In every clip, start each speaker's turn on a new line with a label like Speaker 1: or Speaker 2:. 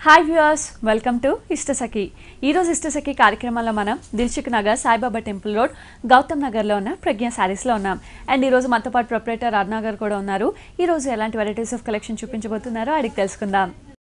Speaker 1: Hi viewers welcome to Ishtasakhi ఈరోజు ఇష్టసఖి కార్యక్రమంలో మనం దిల్సుఖ్ నగర్ సాయిబాబా టెంపుల్ రోడ్ గౌతమ్ నగర్లో ఉన్న ప్రజ్ఞ శారీస్లో ఉన్నాం అండ్ ఈరోజు మనతో పాటు ప్రొపరేటర్ అరుణా గారు కూడా ఉన్నారు ఈరోజు ఎలాంటి వెరైటీస్ ఆఫ్ కలెక్షన్ చూపించబోతున్నారో అడిగి తెలుసుకుందాం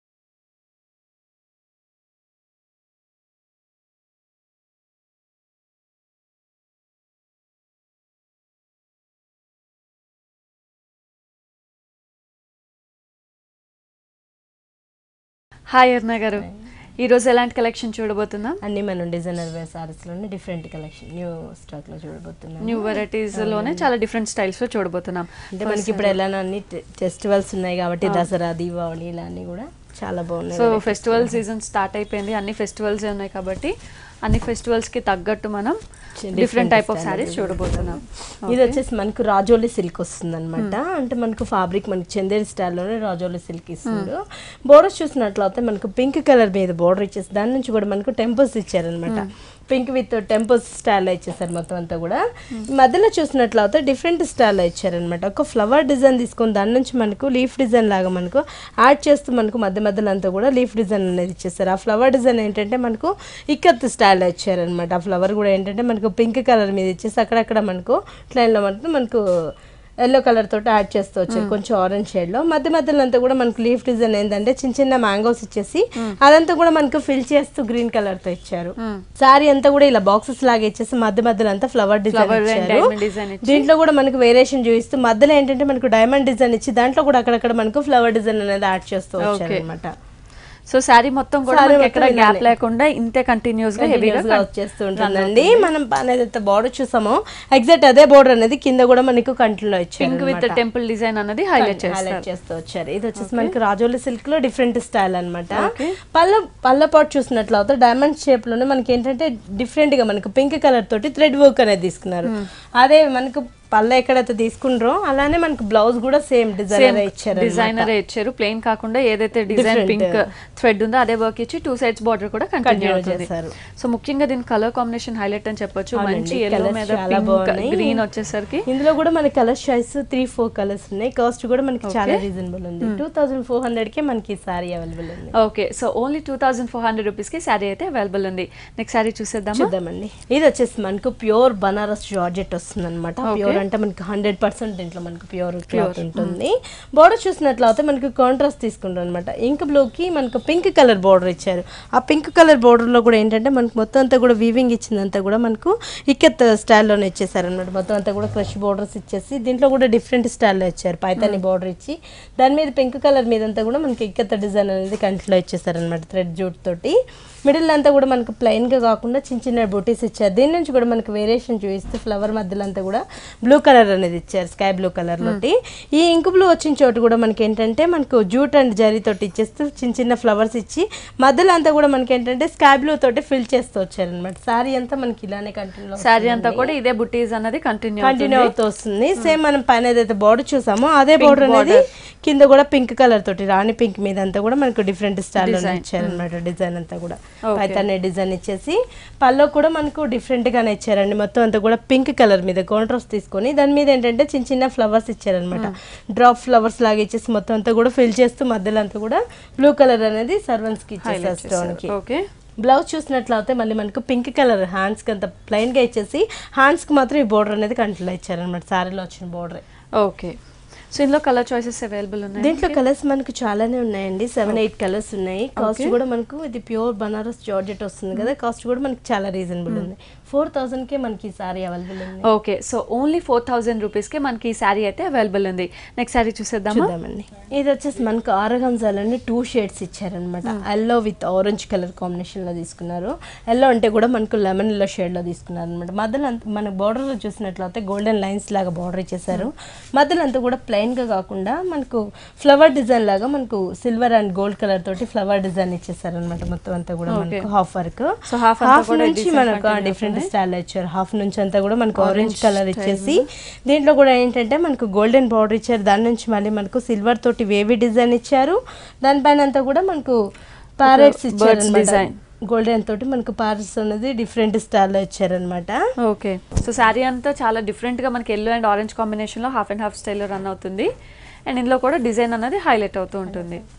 Speaker 1: హాయ్ అరుణ గారు ఈరోజు ఎలాంటి కలెక్షన్ చూడబోతున్నాం
Speaker 2: అన్ని మనం డిజైనర్ వేర్ సారీస్ లోనే డిఫరెంట్ కలెక్షన్ న్యూ స్టాక్ లో చూడబోతున్నాం
Speaker 1: న్యూ వెరైటీస్ లోనే చాలా డిఫరెంట్ స్టైల్స్ లో చూడబోతున్నాం
Speaker 2: అంటే మనకి ఇప్పుడు ఎలా అన్ని ఫెస్టివల్స్ ఉన్నాయి కాబట్టి దసరా దీపావళి ఇలా అన్ని కూడా చాలా బాగున్నాయి
Speaker 1: సో ఫెస్టివల్ సీజన్ స్టార్ట్ అయిపోయింది అన్ని ఫెస్టివల్స్ ఉన్నాయి కాబట్టి అన్ని ఫెస్టివల్స్ కి తగ్గట్టు మనం డిఫరెంట్ టైప్ ఆఫ్ సారీస్ చూడబోతున్నాం
Speaker 2: ఇది వచ్చేసి మనకు రాజోలి సిల్క్ వస్తుంది అనమాట అంటే మనకు ఫ్యాబ్రిక్ మనకి చందేరి స్టైల్లోనే రాజోలి సిల్క్ ఇస్తుంది బోర్డర్స్ చూసినట్లయితే మనకు పింక్ కలర్ మీద బోర్డర్ ఇచ్చేసి దాని నుంచి కూడా మనకు టెంపుల్స్ ఇచ్చారనమాట పింక్ విత్ టెంపుల్స్ స్టైల్లో ఇచ్చేసారు మొత్తం అంతా కూడా ఈ మధ్యలో చూసినట్లయితే డిఫరెంట్ స్టైల్లో ఇచ్చారనమాట ఒక ఫ్లవర్ డిజైన్ తీసుకొని దాని నుంచి మనకు లీఫ్ డిజైన్ లాగా మనకు యాడ్ చేస్తూ మనకు మధ్య మధ్యలో అంతా కూడా లీఫ్ డిజైన్ అనేది ఇచ్చేసారు ఆ ఫ్లవర్ డిజైన్ ఏంటంటే మనకు ఇక్కత్ స్టైల్లో ఇచ్చారనమాట ఆ ఫ్లవర్ కూడా ఏంటంటే మనకు పింక్ కలర్ మీద ఇచ్చేసి అక్కడక్కడ మనకు ట్లైన్లో మనకు మనకు ఎల్లో కలర్ తోటి యాడ్ చేస్తూ వచ్చారు కొంచెం ఆరెంజ్ షేడ్ లో మధ్య మధ్యలో అంతా కూడా మనకు లీఫ్ డిజైన్ ఏంటంటే చిన్న చిన్న మ్యాంగోస్ ఇచ్చేసి అదంతా కూడా మనకు ఫిల్ చేస్తూ గ్రీన్ కలర్ తో ఇచ్చారు సారీ అంతా కూడా ఇలా బాక్సెస్ లాగా ఇచ్చేసి మధ్య మధ్యలో అంతా ఫ్లవర్ డిజైన్
Speaker 1: Flower and
Speaker 2: ఇచ్చారు
Speaker 1: diamond design ఇచ్చి.
Speaker 2: దీంట్లో కూడా మనకు వేరియేషన్ చూపిస్తూ మధ్యలో ఏంటంటే మనకు డైమండ్ డిజైన్ ఇచ్చి దాంట్లో కూడా అక్కడక్కడ మనకు ఫ్లవర్ డిజైన్ అనేది యాడ్ చేస్తూ వచ్చారు
Speaker 1: Okay.
Speaker 2: అనమాట
Speaker 1: సో శారీ మొత్తం కూడా
Speaker 2: Saree
Speaker 1: మనకి
Speaker 2: మొత్తం
Speaker 1: ఎక్కడ గ్యాప్
Speaker 2: ఇలానే.
Speaker 1: లేకుండా ఇంతే కంటిన్యూస్ గా హెవీగా
Speaker 2: Continuous గా వచ్చేస్తూ ఉంటుందండి మనం ఏదైతే బోర్డర్ చూసామో ఎగ్జాక్ట్ అదే బోర్డర్ అనేది కింద కూడా మనకు కంటిన్యూలో ఇచ్చారు
Speaker 1: పింక్ విత్ టెంపుల్ డిజైన్ అన్నది హైలైట్ చేస్తారు
Speaker 2: హైలైట్ చేస్తూ వచ్చారు ఇది వచ్చేసి మనకి రాజోలి సిల్క్ లో డిఫరెంట్ స్టైల్ అన్నమాట పళ్ళ పళ్ళ పాటు చూసినట్లయితే డైమండ్ షేప్ లోనే మనకి ఏంటంటే డిఫరెంట్ గా మనకు పింక్ కలర్ తోటి థ్రెడ్ వర్క్ అనేది తీసుకున్నారు అదే మనకు పళ్ళ ఎక్కడైతే తీసుకుండ్రో అలానే మనకు బ్లౌజ్ కూడా సేమ్ డిజైనర్ ఇచ్చారు
Speaker 1: డిజైనర్ ఇచ్చారు ప్లెయిన్ కాకుండా ఏదైతే డిజైన్
Speaker 2: Different.
Speaker 1: పింక్ థ్రెడ్ ఉందో అదే వర్క్ ఇచ్చి టూ సైడ్స్ బార్డర్ కూడా కంటిన్యూ
Speaker 2: Continue
Speaker 1: అవుతుంది
Speaker 2: చేశారు.
Speaker 1: సో ముఖ్యంగా దీని కలర్ కాంబినేషన్ హైలైట్ అని చెప్పొచ్చు
Speaker 2: అవునండి,
Speaker 1: మంచి ఎల్లో
Speaker 2: colours
Speaker 1: మీద
Speaker 2: చాలా
Speaker 1: పింక్
Speaker 2: బాగున్నాయి.
Speaker 1: గ్రీన్ వచ్చేసరికి
Speaker 2: ఇందులో కూడా మనకి colour choice three four colours ఉన్నాయి కాస్ట్ కూడా మనకి చాలా రీజనబుల్ ఉంది టూ థౌసండ్ ఫోర్ హండ్రెడ్ కే మనకి సారీ అవైలబుల్ ఉంది
Speaker 1: okay so only two thousand four hundred rupees కి శారీ అయితే అవైలబుల్ ఉంది నెక్స్ట్ శారీ చూసేద్దామా
Speaker 2: చూద్దామండి ఇది వచ్చేసి మనకు ప్యూర్ బనారస్ జార్జెట్ వస్తుంది అనమాట ప్యూర్ అంటే మనకి హండ్రెడ్ పర్సెంట్ దీంట్లో మనకు ప్యూర్ క్లాత్ ఉంటుంది బోర్డర్ చూసినట్లయితే మనకి కాంట్రాస్ట్ తీసుకుంటాం అనమాట ఇంక్ బ్లూకి మనకు పింక్ కలర్ బోర్డర్ ఇచ్చారు ఆ పింక్ కలర్ బోర్డర్లో కూడా ఏంటంటే మనకు మొత్తం అంతా కూడా వీవింగ్ ఇచ్చిందంతా కూడా మనకు ఇక్కత్ స్టైల్లోనే ఇచ్చేసారు అనమాట మొత్తం అంతా కూడా క్రష్ బోర్డర్స్ ఇచ్చేసి దీంట్లో కూడా డిఫరెంట్ స్టైల్లో ఇచ్చారు పైతాని బోర్డర్ ఇచ్చి దాని మీద పింక్ కలర్ మీద అంతా కూడా మనకి ఇక్కత్ డిజైన్ అనేది కంటిలో ఇచ్చేసారు అనమాట థ్రెడ్ జూట్ తోటి మిడిల్ అంతా కూడా మనకు plain గా కాకుండా చిన్న చిన్న బూటీస్ ఇచ్చారు దీని నుంచి కూడా మనకు వేరియేషన్ చూపిస్తే ఫ్లవర్ మధ్యలో అంతా కూడా బ్లూ కలర్ అనేది ఇచ్చారు స్కై బ్లూ కలర్ తోటి ఈ ఇంకు బ్లూ వచ్చిన చోటు కూడా మనకి ఏంటంటే మనకు జూట్ అండ్ జరీ తోటి ఇచ్చేస్తూ చిన్న చిన్న ఫ్లవర్స్ ఇచ్చి మధ్యలో అంతా కూడా మనకి ఏంటంటే స్కై బ్లూ తోటి ఫిల్ చేస్తూ వచ్చారు అనమాట సారీ అంతా మనకి ఇలానే కంటిన్యూ
Speaker 1: శారీ అంతా కూడా ఇదే బుటీస్ అన్నది కంటిన్యూ
Speaker 2: కంటిన్యూ అవుతూ వస్తుంది సేమ్ మనం పైన ఏదైతే బోర్డర్ చూసామో అదే బోర్డర్ అనేది కింద కూడా పింక్ కలర్ తోటి రాణి పింక్ మీద అంతా కూడా మనకు డిఫరెంట్ స్టైల్ ఇచ్చారనమాట డిజైన్ అంతా కూడా పైతానే డిజైన్ ఇచ్చేసి పల్లో కూడా మనకు డిఫరెంట్ గానే ఇచ్చారండి మొత్తం అంతా కూడా పింక్ కలర్ మీద కాంట్రాస్ట్ తీసుకొని దాని మీద ఏంటంటే చిన్న చిన్న ఫ్లవర్స్ ఇచ్చారనమాట డ్రాప్ ఫ్లవర్స్ లాగా ఇచ్చేసి మొత్తం అంతా కూడా ఫిల్ చేస్తూ మధ్యలో అంతా కూడా బ్లూ కలర్ అనేది సర్వెంట్స్ కి ఇచ్చేసారు స్టోన్ కి
Speaker 1: ఓకే
Speaker 2: బ్లౌజ్ చూసినట్లయితే మళ్ళీ మనకు పింక్ కలర్ హ్యాండ్స్కి అంత ప్లెయిన్గా ఇచ్చేసి హ్యాండ్స్కి మాత్రం ఈ బోర్డర్ అనేది కంటిలో ఇచ్చారనమాట సారీలో వచ్చిన బోర్డర్
Speaker 1: ఓకే సో ఇందులో కలర్ చాయిసెస్ అవైలబుల్ ఉన్నాయి
Speaker 2: దీంట్లో కలర్స్ మనకు చాలానే ఉన్నాయండి సెవెన్ ఎయిట్ కలర్స్ ఉన్నాయి కాస్ట్ కూడా మనకు ఇది ప్యూర్ బనారస్ జార్జెట్ వస్తుంది కదా కాస్ట్ కూడా మనకి చాలా రీజనబుల్ ఉంది ఫోర్ థౌసండ్ కే మనకి ఈ సారీ అవైలబుల్ ఉంది
Speaker 1: okay so only four thousand రూపీస్కి మనకి ఈ శారీ అయితే అవైలబుల్ ఉంది నెక్స్ట్ శారీ చూసేద్దామా
Speaker 2: చూద్దామండి ఇది వచ్చేసి మనకు ఆరగంజాలని టూ షేడ్స్ ఇచ్చారనమాట yellow with orange colour combination లో తీసుకున్నారు ఎల్లో అంటే కూడా మనకు లెమన్ ఎల్లో షేడ్ లో తీసుకున్నారు అనమాట మధ్యలో అంత మన border లో చూసినట్లయితే గోల్డెన్ లైన్స్ లాగా బార్డర్ ఇచ్చేసారు మధ్యలో అంతా కూడా ప్లెయిన్ గా కాకుండా మనకు ఫ్లవర్ డిజైన్ లాగా మనకు సిల్వర్ అండ్ గోల్డ్ కలర్ తోటి ఫ్లవర్ డిజైన్ ఇచ్చేసారు అనమాట మొత్తం అంతా కూడా మనకు హాఫ్ వర్క్
Speaker 1: So, half అంతా
Speaker 2: హాఫ్
Speaker 1: కూడా
Speaker 2: నుంచి
Speaker 1: design
Speaker 2: మనకు
Speaker 1: continue
Speaker 2: డిఫరెంట్ స్టైల్ ఇచ్చారు హాఫ్ నుంచి అంతా కూడా మనకు ఆరెంజ్ కలర్ ఇచ్చేసి దీంట్లో కూడా ఏంటంటే మనకు గోల్డెన్ బార్డర్ ఇచ్చారు దాని నుంచి మళ్ళీ మనకు సిల్వర్ తోటి వేవీ డిజైన్ ఇచ్చారు దానిపైన అంతా కూడా మనకు ప్యారెట్స్ ఇచ్చారు
Speaker 1: design.
Speaker 2: గోల్డెన్ తోటి మనకు ప్యారెట్స్ అనేది డిఫరెంట్ స్టైల్లో ఇచ్చారనమాట
Speaker 1: ఓకే సో శారీ అంతా చాలా డిఫరెంట్గా మనకి ఎల్లో అండ్ ఆరెంజ్ కాంబినేషన్లో హాఫ్ అండ్ హాఫ్ స్టైల్లో రన్ అవుతుంది అండ్ ఇందులో కూడా డిజైన్ అనేది హైలైట్ అవుతూ ఉంటుంది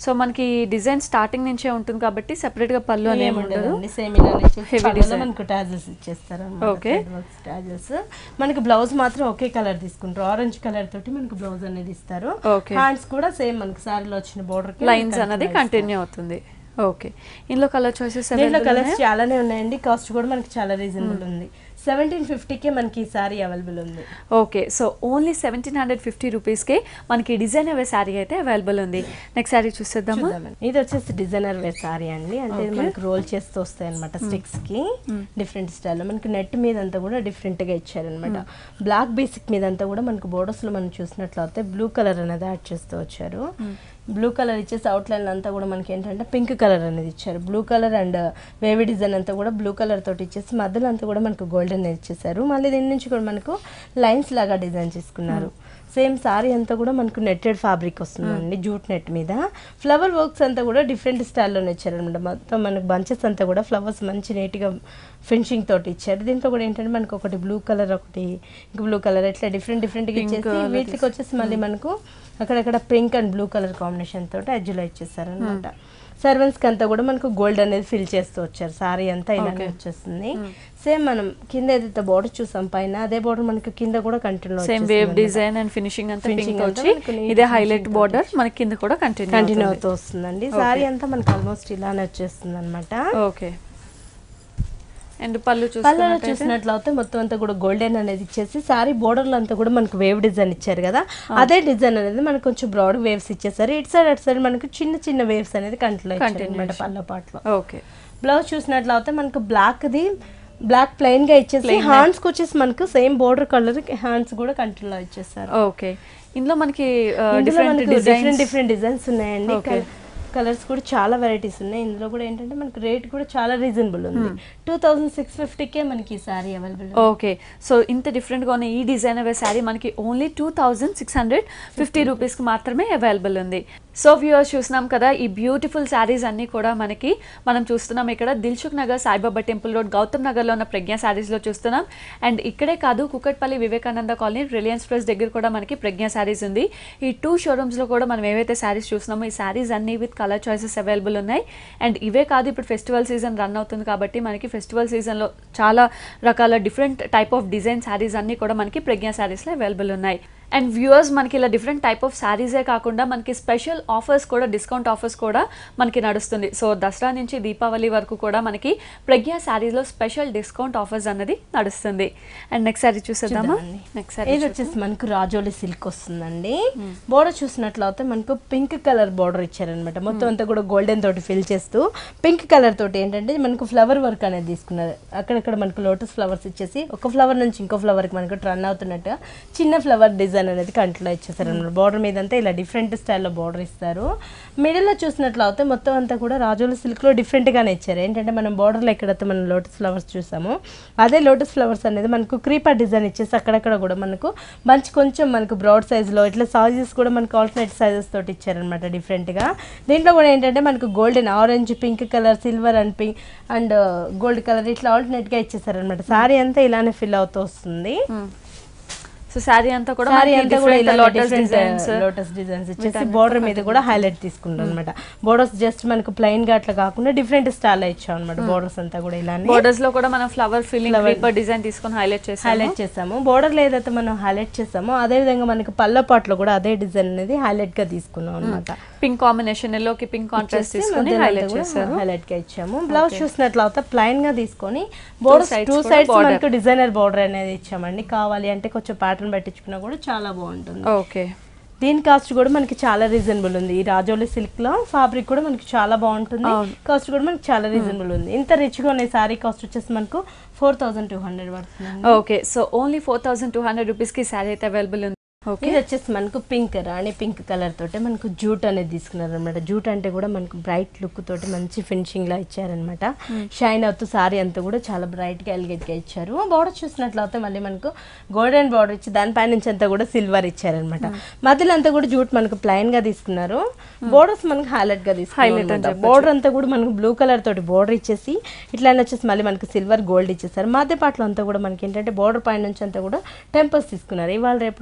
Speaker 1: సో మనకి డిజైన్ స్టార్టింగ్ నుంచే ఉంటుంది కాబట్టి సెపరేట్ గా పళ్ళు అని ఏమి ఉండదు
Speaker 2: సేమ్ ఇలానే ఇచ్చేసి
Speaker 1: Heavy
Speaker 2: పళ్ళులో
Speaker 1: design.
Speaker 2: మనకు టాజెస్ ఇచ్చేస్తారు
Speaker 1: Okay.
Speaker 2: టాజెస్ మనకి బ్లౌజ్ మాత్రం ఒకే కలర్ తీసుకుంటారు ఆరెంజ్ కలర్ తోటి మనకు బ్లౌజ్ అనేది ఇస్తారు
Speaker 1: Okay.
Speaker 2: హ్యాండ్స్ కూడా సేమ్ మనకి సారీలో వచ్చిన బోర్డర్
Speaker 1: లైన్స్ అన్నది కంటిన్యూ అవుతుంది ఓకే ఇందులో కలర్ చాయిసెస్
Speaker 2: దీంట్లో కలర్స్ చాలానే ఉన్నాయండి కాస్ట్ కూడా మనకి చాలా రీజనబుల్ ఉంది సెవెంటీన్ ఫిఫ్టీకే మనకి ఈ సారీ అవైలబుల్ ఉంది
Speaker 1: okay so only seventeen hundred fifty రూపీస్కే మనకి డిజైన్ అవే శారీ అయితే అవైలబుల్ ఉంది నెక్స్ట్ శారీ చూసేద్దామా
Speaker 2: చూద్దామండి. ఇది వచ్చేసి డిజైనర్ వేర్ సారీ అండి అంటే ఇది మనకి రోల్ చేస్తూ వస్తాయి అనమాట స్టిక్స్ కి డిఫరెంట్ స్టైల్లో మనకి నెట్ మీద అంతా కూడా డిఫరెంట్ గా ఇచ్చారనమాట బ్లాక్ బేసిక్ మీద అంతా కూడా మనకి బోర్డర్స్ లో మనం చూసినట్లయితే బ్లూ కలర్ అనేది యాడ్ చేస్తూ వచ్చారు బ్లూ కలర్ ఇచ్చేసి అవుట్ లైన్ అంతా కూడా మనకి ఏంటంటే పింక్ కలర్ అనేది ఇచ్చారు blue colour and wavy design అంతా కూడా బ్లూ కలర్ తోటి ఇచ్చేసి మధ్యలో అంతా కూడా మనకు గోల్డెన్ ఇచ్చేసారు మళ్ళీ దీని నుంచి కూడా మనకు లైన్స్ లాగా డిజైన్ చేసుకున్నారు సేమ్ సారీ అంతా కూడా మనకు నెట్టెడ్ ఫ్యాబ్రిక్ వస్తుందండి జూట్ నెట్ మీద ఫ్లవర్ వర్క్స్ అంతా కూడా డిఫరెంట్ స్టైల్లోనే ఇచ్చారనమాట మొత్తం మనకు బంచెస్ అంతా కూడా ఫ్లవర్స్ మంచి నీట్గా ఫినిషింగ్ తోటి ఇచ్చారు దీంట్లో కూడా ఏంటంటే మనకు ఒకటి బ్లూ కలర్ ఒకటి ఇంకా బ్లూ కలర్ ఇట్లా డిఫరెంట్ డిఫరెంట్గా ఇచ్చేసి వీటికి వచ్చేసి మళ్ళీ మనకు అక్కడక్కడ pink and blue colour combination తోటి ఎడ్జ్లో ఇచ్చేసారు అనమాట సర్వెంట్స్కి అంతా కూడా మనకు గోల్డ్ అనేది ఫిల్ చేస్తూ వచ్చారు సారీ అంతా ఇలానే వచ్చేస్తుంది సేమ్ మనం కింద ఏదైతే బోర్డర్ చూసాం పైన అదే బోర్డర్ మనకి కింద కూడా continue
Speaker 1: same wave design and finishing అంతా
Speaker 2: Finishing
Speaker 1: పింక్
Speaker 2: అంతా
Speaker 1: వచ్చి
Speaker 2: మనకు neat
Speaker 1: ఇదే హైలైట్ బార్డర్ మనకి కింద కూడా కంటిన్యూ
Speaker 2: కంటిన్యూ అవుతూ వస్తుందండి సారీ అంతా మనకి ఆల్మోస్ట్ ఇలానే వచ్చేస్తుంది అనమాట
Speaker 1: ఓకే అండ్ పళ్ళు
Speaker 2: పళ్ళలో
Speaker 1: చూసుకున్నట్టయితే
Speaker 2: చూసినట్లయితే మొత్తం అంతా కూడా గోల్డెన్ అనేది ఇచ్చేసి సారీ బోర్డర్లో అంతా కూడా మనకు వేవ్ డిజైన్ ఇచ్చారు కదా అదే డిజైన్ అనేది మనకు కొంచెం బ్రాడ్ వేవ్స్ ఇచ్చేసారు ఇటు సైడ్ అటు సైడ్ మనకు చిన్న చిన్న వేవ్స్ అనేది కంటిన్యూ అనమాట పళ్ళ పాటలో
Speaker 1: ఓకే
Speaker 2: బ్లౌజ్ చూసినట్లయితే మనకు బ్లాక్ ది బ్లాక్ ప్లెయిన్ గా ఇచ్చేసి హ్యాండ్స్ కి వచ్చేసి మనకు సేమ్ బోర్డర్ కలర్ హ్యాండ్స్ కూడా కంటిన్యూ ఇచ్చేసారు
Speaker 1: ఓకే ఇందులో మనకి
Speaker 2: ఇందులో
Speaker 1: డిఫరెంట్
Speaker 2: మనకు
Speaker 1: డిజైన్స్
Speaker 2: డిఫరెంట్ డిఫరెంట్ డిజైన్స్ ఉన్నాయండి కలర్స్ కూడా చాలా వెరైటీస్ ఉన్నాయి ఇందులో కూడా ఏంటంటే మనకి రేట్ కూడా చాలా రీజనబుల్ ఉంది టూ థౌసండ్ సిక్స్ ఫిఫ్టీకే మనకి ఈ సారీ అవైలబుల్
Speaker 1: ఓకే సో ఇంత డిఫరెంట్గా ఉన్న ఈ డిజైన్ అవే శారీ మనకి only two thousand six hundred fifty రూపీస్కి మాత్రమే అవైలబుల్ ఉంది సో వ్యూవర్స్ చూస్తున్నాం కదా ఈ బ్యూటిఫుల్ శారీస్ అన్నీ కూడా మనకి మనం చూస్తున్నాం ఇక్కడ దిల్సుఖ్ నగర్ సాయిబాబా టెంపుల్ రోడ్ గౌతమ్ నగర్లో ఉన్న ప్రజ్ఞా శారీస్లో చూస్తున్నాం అండ్ ఇక్కడే కాదు Kukatpally Vivekananda colony Reliance press దగ్గర కూడా మనకి ప్రజ్ఞా శారీస్ ఉంది ఈ టూ షోరూమ్స్లో కూడా మనం ఏవైతే శారీస్ చూస్తున్నామో ఈ శారీస్ అన్నీ విత్ కలర్ చాయిసెస్ అవైలబుల్ ఉన్నాయి అండ్ ఇవే కాదు ఇప్పుడు ఫెస్టివల్ సీజన్ రన్ అవుతుంది కాబట్టి మనకి ఫెస్టివల్ సీజన్లో చాలా రకాల different type of design saris అన్నీ కూడా మనకి ప్రజ్ఞా శారీస్లో అవైలబుల్ ఉన్నాయి అండ్ వ్యూవర్స్ మనకి ఇలా డిఫరెంట్ టైప్ ఆఫ్ శారీసే కాకుండా మనకి స్పెషల్ ఆఫర్స్ కూడా డిస్కౌంట్ ఆఫర్స్ కూడా మనకి నడుస్తుంది సో దసరా నుంచి దీపావళి వరకు కూడా మనకి ప్రజ్ఞా శారీస్లో స్పెషల్ డిస్కౌంట్ ఆఫర్స్ అన్నది నడుస్తుంది అండ్ నెక్స్ట్ శారీ చూసేద్దామా నెక్స్ట్ శారీ
Speaker 2: ఇది వచ్చేసి మనకు రాజోలి సిల్క్ వస్తుందండి బోర్డర్ చూసినట్లయితే మనకు పింక్ కలర్ బోర్డర్ ఇచ్చారనమాట మొత్తం అంతా కూడా గోల్డెన్ తోటి ఫిల్ చేస్తూ పింక్ కలర్ తోటి ఏంటంటే మనకు ఫ్లవర్ వర్క్ అనేది తీసుకున్నారు అక్కడక్కడ మనకు లోటస్ ఫ్లవర్స్ ఇచ్చేసి ఒక ఫ్లవర్ నుంచి ఇంకో ఫ్లవర్ కి మనకు రన్ అవుతున్నట్టుగా చిన్న ఫ్లవర్ డిజైన్ అనేది కంటిలో ఇచ్చేసారు అనమాట బోర్డర్ మీద అంతా ఇలా డిఫరెంట్ స్టైల్లో బోర్డర్ ఇస్తారు మిడిల్ లో చూసినట్లయితే మొత్తం అంతా కూడా రాజోలి సిల్క్ లో డిఫరెంట్ గానే ఇచ్చారు ఏంటంటే మనం బోర్డర్ లో ఎక్కడైతే మనం లోటస్ ఫ్లవర్స్ చూసామో అదే లోటస్ ఫ్లవర్స్ అనేది మనకు క్రీపర్ డిజైన్ ఇచ్చేసి అక్కడక్కడ కూడా మనకు మంచి కొంచెం మనకు బ్రాడ్ సైజ్ లో ఇట్లా సైజెస్ కూడా మనకు ఆల్టర్నేట్ సైజెస్ తోటి ఇచ్చారనమాట డిఫరెంట్ గా దీంట్లో కూడా ఏంటంటే మనకు golden orange pink colour silver and pink and gold colour ఇట్లా ఆల్టర్నేట్ గా ఇచ్చేసారనమాట సారీ అంతా ఇలానే ఫిల్ అవుతూ వస్తుంది
Speaker 1: సో శారీ అంతా కూడా
Speaker 2: సారీ
Speaker 1: మనకి
Speaker 2: అంతా కూడా
Speaker 1: different
Speaker 2: ఇలా
Speaker 1: lotus
Speaker 2: lotus
Speaker 1: designs.
Speaker 2: Designs lotus designs ఇచ్చేసి బోర్డర్ మీద కూడా హైలైట్ తీసుకుంటాం అనమాట బోర్డర్స్ జస్ట్ మనకు ప్లెయిన్ గా అట్లా కాకుండా డిఫరెంట్ స్టైల్ ఇచ్చాం అనమాట బోర్డర్స్ అంతా కూడా ఇలానే
Speaker 1: బోర్డర్స్ లో కూడా మనం ఫ్లవర్ ఫిల్లింగ్ క్రీపర్ డిజైన్ తీసుకొని హైలైట్ చేసాము
Speaker 2: హైలైట్ చేసాము బోర్డర్ లో ఏదైతే మనం హైలైట్ చేసామో అదే విధంగా మనకి పళ్ళ పాటలో కూడా అదే డిజైన్ అనేది హైలైట్ గా తీసుకున్నాం అనమాట
Speaker 1: పింక్ కాంబినేషన్ ఎల్లోకి పింక్ కాంట్రాస్ట్ తీసుకొని హైలైట్ చేశారు
Speaker 2: హైలైట్ గా ఇచ్చాము బ్లౌజ్ చూసినట్లయితే ప్లైన్ గా తీసుకొని బోర్డర్
Speaker 1: sides
Speaker 2: టూ
Speaker 1: కూడా
Speaker 2: సైడ్స్
Speaker 1: border.
Speaker 2: మనకు డిజైనర్ బోర్డర్ అనేది ఇచ్చామండి కావాలి అంటే కొంచెం ప్యాటర్న్ పట్టించుకున్నా కూడా చాలా బాగుంటుంది
Speaker 1: ఓకే
Speaker 2: దీని కాస్ట్ కూడా మనకి చాలా రీజనబుల్ ఉంది ఈ రాజోలి సిల్క్ లో ఫ్యాబ్రిక్ కూడా మనకి చాలా బాగుంటుంది కాస్ట్ కూడా మనకి చాలా రీజనబుల్ ఉంది ఇంత రిచ్ గా ఉన్న సారీ కాస్ట్ వచ్చేసి మనకు ఫోర్ థౌసండ్ టూ హండ్రెడ్ పడుతుంది
Speaker 1: okay so only four thousand two hundred rupees కి శారీ అయితే అవైలబుల్ ఉంది ఓకే
Speaker 2: ఇది వచ్చేసి మనకు పింక్ రాణి పింక్ కలర్ తోటి మనకు జూట్ అనేది తీసుకున్నారు అనమాట జూట్ అంటే కూడా మనకు బ్రైట్ లుక్ తోటి మంచి ఫినిషింగ్ లా ఇచ్చారనమాట షైన్ అవుతూ సారీ అంతా కూడా చాలా బ్రైట్ గా ఎలిగేట్ గా ఇచ్చారు బార్డర్ చూసినట్లయితే మళ్ళీ మనకు గోల్డెన్ బార్డర్ ఇచ్చి దానిపై నుంచి అంతా కూడా సిల్వర్ ఇచ్చారనమాట మధ్యలో అంతా కూడా జూట్ మనకు ప్లైన్ గా తీసుకున్నారు బోర్డర్స్ మనకు హైలైట్ గా తీసుకున్నారు బోర్డర్ అంతా కూడా మనకు బ్లూ కలర్ తోటి బోర్డర్ ఇచ్చేసి ఇట్లా వచ్చేసి మళ్ళీ మనకు సిల్వర్ గోల్డ్ ఇచ్చేసారు మధ్య పాటలో అంతా కూడా మనకి ఏంటంటే బోర్డర్ పైన నుంచి అంతా కూడా టెంపుల్స్ తీసుకున్నారు ఇవాళ రేపు టెంపుల్ అనేది